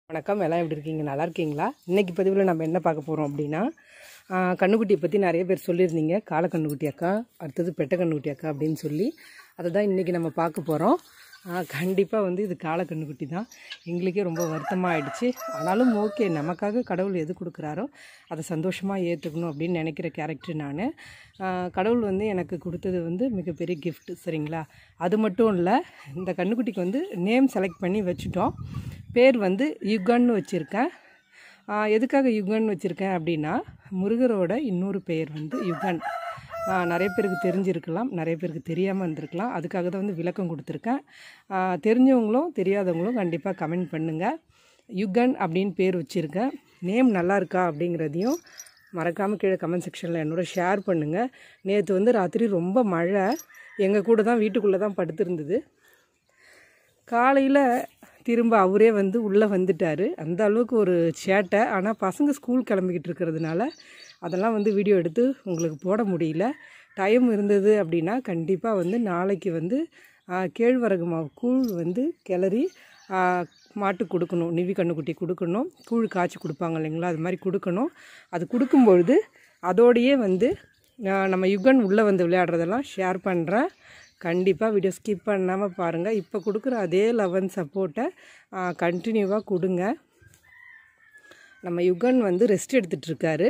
வணக்கம் எல்லாம் எப்படி இருக்கீங்க நல்லா இருக்கீங்களா இன்னைக்கு பதிவில் நம்ம என்ன பார்க்க போகிறோம் அப்படின்னா ஆஹ், கண்ணுக்குட்டியை பற்றி நிறைய பேர் சொல்லியிருந்தீங்க காளை கண்ணுக்குட்டி அக்கா அடுத்தது பெட்டை கண்ணுக்குட்டி அக்கா அப்படின்னு சொல்லி அதை தான் இன்றைக்கி நம்ம பார்க்க போகிறோம் கண்டிப்பாக வந்து இது காளை கண்ணுக்குட்டி தான் எங்களுக்கே ரொம்ப வருத்தமாக ஆயிடுச்சு ஆனாலும் ஓகே நமக்காக கடவுள் எது கொடுக்குறாரோ அதை சந்தோஷமாக ஏற்றுக்கணும் அப்படின்னு நினைக்கிற கேரக்டர் நான் கடவுள் வந்து எனக்கு கொடுத்தது வந்து மிகப்பெரிய gift சரிங்களா அது மட்டும் இல்லை இந்த கண்ணுக்குட்டிக்கு வந்து நேம் செலக்ட் பண்ணி வச்சுட்டோம் பேர் வந்து யுகன்னு வச்சுருக்கேன் ஆஹ் எதுக்காக யுகன் வச்சுருக்கேன் அப்படின்னா முருகரோட இன்னொரு பெயர் வந்து யுகன் ஆஹ் நிறைய பேருக்கு தெரிஞ்சிருக்கலாம் நிறைய பேருக்கு தெரியாமல் இருந்திருக்கலாம் அதுக்காக தான் வந்து விளக்கம் கொடுத்துருக்கேன் ஆஹ் தெரிஞ்சவங்களும் தெரியாதவங்களும் கண்டிப்பாக கமெண்ட் பண்ணுங்கள் யுகன் அப்படின்னு பேர் வச்சுருக்கேன் நேம் நல்லா இருக்கா அப்படிங்கிறதையும் மறக்காமல் கீழே கமெண்ட் செக்ஷனில் என்னோட ஷேர் பண்ணுங்கள் நேற்று வந்து ராத்திரி ரொம்ப மழை எங்கள் கூட தான் வீட்டுக்குள்ளே தான் படுத்திருந்தது காலையில் திரும்ப அவரே வந்து உள்ளே வந்துட்டார் அந்த அளவுக்கு ஒரு சேட்டை ஆனால் பசங்க ஸ்கூல் கிளம்பிக்கிட்டு இருக்கிறதுனால அதெல்லாம் வந்து வீடியோ எடுத்து உங்களுக்கு போட முடியல டைம் இருந்தது அப்படின்னா கண்டிப்பாக வந்து நாளைக்கு வந்து ஆ, கேழ்வரகு மாவு கூழ் வந்து கிளறி ஆ, மாட்டுக்கு கொடுக்கணும் நிவி கண்ணுக்குட்டி கொடுக்கணும் கூழ் காய்ச்சி கொடுப்பாங்க இல்லைங்களா அது மாதிரி கொடுக்கணும் அது கொடுக்கும்பொழுது அதோடையே வந்து ஆ, நம்ம யுகன் உள்ளே வந்து விளையாடுறதெல்லாம் ஷேர் பண்ணுறேன் கண்டிப்பாக வீடியோ ஸ்கிப் பண்ணாமல் பாருங்கள் இப்போ கொடுக்குற அதே லெவன் சப்போர்ட்டை கண்டினியூவாக கொடுங்க நம்ம யுகன் வந்து ரெஸ்ட் எடுத்துகிட்ருக்காரு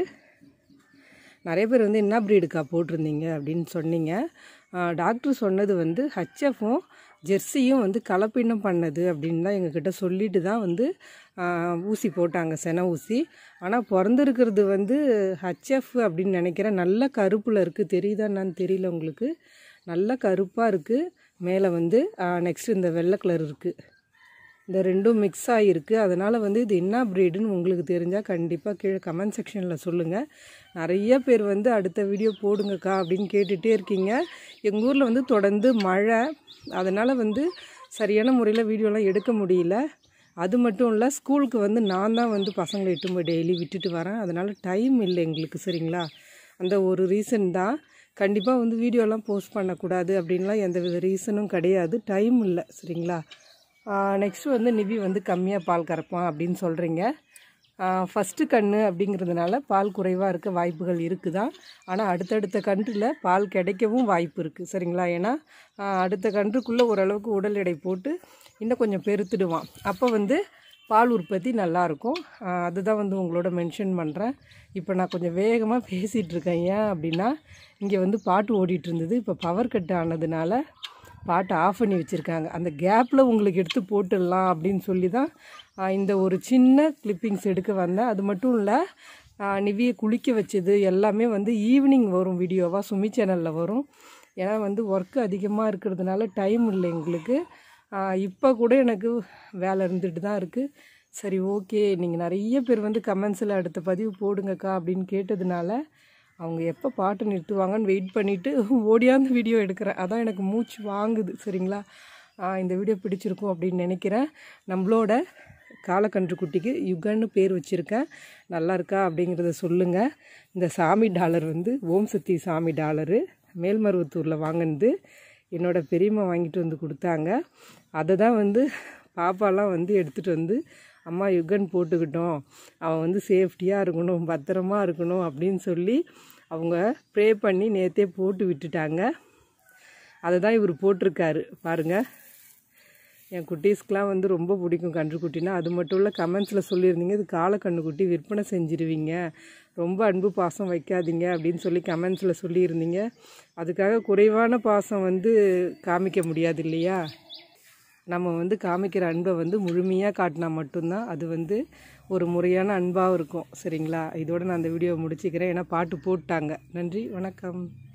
நிறைய பேர் வந்து என்ன ப்ரீடுக்கா போட்டிருந்தீங்க அப்படின்னு சொன்னீங்க டாக்டர் சொன்னது வந்து ஹச்எஃப்பும் ஜெர்சியும் வந்து கலப்பினம் பண்ணது அப்படின்னு தான் எங்ககிட்ட சொல்லிட்டு தான் வந்து ஆ, ஊசி போட்டாங்க சென ஊசி ஆனால் பிறந்திருக்கிறது வந்து ஹச்எஃப் அப்படின்னு நினைக்கிறேன் நல்ல கருப்பில் இருக்குது தெரியுதா என்னன்னு தெரியல உங்களுக்கு நல்ல கருப்பாக இருக்குது மேலே வந்து நெக்ஸ்ட் இந்த வெள்ளை கலர் இருக்குது இந்த ரெண்டும் மிக்ஸ் ஆகிருக்கு அதனால் வந்து இது என்ன ப்ரீடுன்னு உங்களுக்கு தெரிஞ்சால் கண்டிப்பாக கீழே கமெண்ட் செக்ஷனில் சொல்லுங்கள் நிறைய பேர் வந்து அடுத்த வீடியோ போடுங்கக்கா அப்படின்னு கேட்டுகிட்டே இருக்கீங்க எங்கள் ஊரில் வந்து தொடர்ந்து மழை அதனால் வந்து சரியான முறையில் வீடியோலாம் எடுக்க முடியல அது மட்டும் இல்லை ஸ்கூலுக்கு வந்து நான் தான் வந்து பசங்களை இட்டு போய் டெய்லி விட்டுட்டு வரேன் அதனால் டைம் இல்லை எங்களுக்கு சரிங்களா அந்த ஒரு ரீசன் தான் கண்டிப்பாக வந்து வீடியோலாம் போஸ்ட் பண்ணக்கூடாது அப்படின்லாம் எந்த வித ரீசனும் கிடையாது டைம் இல்லை சரிங்களா நெக்ஸ்ட் வந்து நிவி வந்து கம்மியாக பால் கறப்பான் அப்படின்னு சொல்கிறீங்க ஃபஸ்ட்டு கன்று அப்படிங்கிறதுனால பால் குறைவாக இருக்க வாய்ப்புகள் இருக்குதான் ஆனால் அடுத்தடுத்த கன்றில் பால் கிடைக்கவும் வாய்ப்பு இருக்குது சரிங்களா ஏன்னா ஆஹ் அடுத்த கன்றுக்குள்ளே ஓரளவுக்கு உடல் எடை போட்டு இன்னும் கொஞ்சம் பெருத்துடுவான் அப்போ வந்து பால் உற்பத்தி நல்லாயிருக்கும் அதுதான் வந்து உங்களோட மென்ஷன் பண்ணுறேன் இப்போ நான் கொஞ்சம் வேகமாக பேசிகிட்டு இருக்கேன் ஏன் அப்படின்னா இங்கே வந்து பாட்டு ஓடிட்டு இருந்தது இப்போ பவர் கட் ஆனதுனால பாட்டை ஆஃப் பண்ணி வச்சுருக்காங்க அந்த கேப்பில் உங்களுக்கு எடுத்து போட்டுடலாம் அப்படின்னு சொல்லி தான் ஆஹ் இந்த ஒரு சின்ன கிளிப்பிங்ஸ் எடுக்க வந்தேன் அது மட்டும் இல்லை நிவியை குளிக்க வச்சது எல்லாமே வந்து ஈவினிங் வரும் வீடியோவாக சுமி சேனலில் வரும் ஏன்னா வந்து ஒர்க்கு அதிகமாக இருக்கிறதுனால டைம் இல்லை எங்களுக்கு இப்போ கூட எனக்கு வேலை இருந்துட்டு தான் இருக்குது சரி ஓகே நீங்கள் நிறைய பேர் வந்து கமெண்ட்ஸில் அடுத்த பதிவு போடுங்கக்கா அப்படின்னு கேட்டதுனால அவங்க எப்போ பாட்டு நிறுத்துவாங்கன்னு வெயிட் பண்ணிவிட்டு ஓடியாந்து வீடியோ எடுக்கிறேன் அதான் எனக்கு மூச்சு வாங்குது சரிங்களா ஆஹ் இந்த வீடியோ பிடிச்சிருக்கும் அப்படின்னு நினைக்கிறேன் நம்மளோட காலக்கன்று குட்டிக்கு யுகன்னு பேர் வச்சுருக்கேன் நல்லா இருக்கா அப்படிங்கிறத சொல்லுங்கள் இந்த சாமி டாலர் வந்து ஓம் சக்தி சாமி டாலரு மேல்மருவத்தூரில் வாங்கினது என்னோட பெரியம்மா வாங்கிட்டு வந்து கொடுத்தாங்க அதை தான் வந்து பாப்பாலாம் வந்து எடுத்துகிட்டு வந்து அம்மா யுகன் போட்டுக்கிட்டோம் அவன் வந்து சேஃப்டியாக இருக்கணும் பத்திரமா இருக்கணும் அப்படின்னு சொல்லி அவங்க ப்ரே பண்ணி நேற்றே போட்டு விட்டுட்டாங்க அதை தான் இவர் போட்டிருக்காரு பாருங்கள் என் குட்டீஸ்க்கெலாம் வந்து ரொம்ப பிடிக்கும் கன்றுக்குட்டினா அது மட்டும் இல்லை கமெண்ட்ஸில் சொல்லியிருந்தீங்க இது காளை கன்றுக்குட்டி விற்பனை செஞ்சிருவீங்க ரொம்ப அன்பு பாசம் வைக்காதீங்க அப்படின்னு சொல்லி கமெண்ட்ஸில் சொல்லியிருந்தீங்க அதுக்காக குறைவான பாசம் வந்து காமிக்க முடியாது இல்லையா நம்ம வந்து காமிக்கிற அன்பை வந்து முழுமையாக காட்டினா மட்டும்தான் அது வந்து ஒரு முறையான அன்பாகவும் இருக்கும் சரிங்களா இதோட நான் அந்த வீடியோவை முடிச்சுக்கிறேன் ஏன்னா பாட்டு போட்டாங்க நன்றி வணக்கம்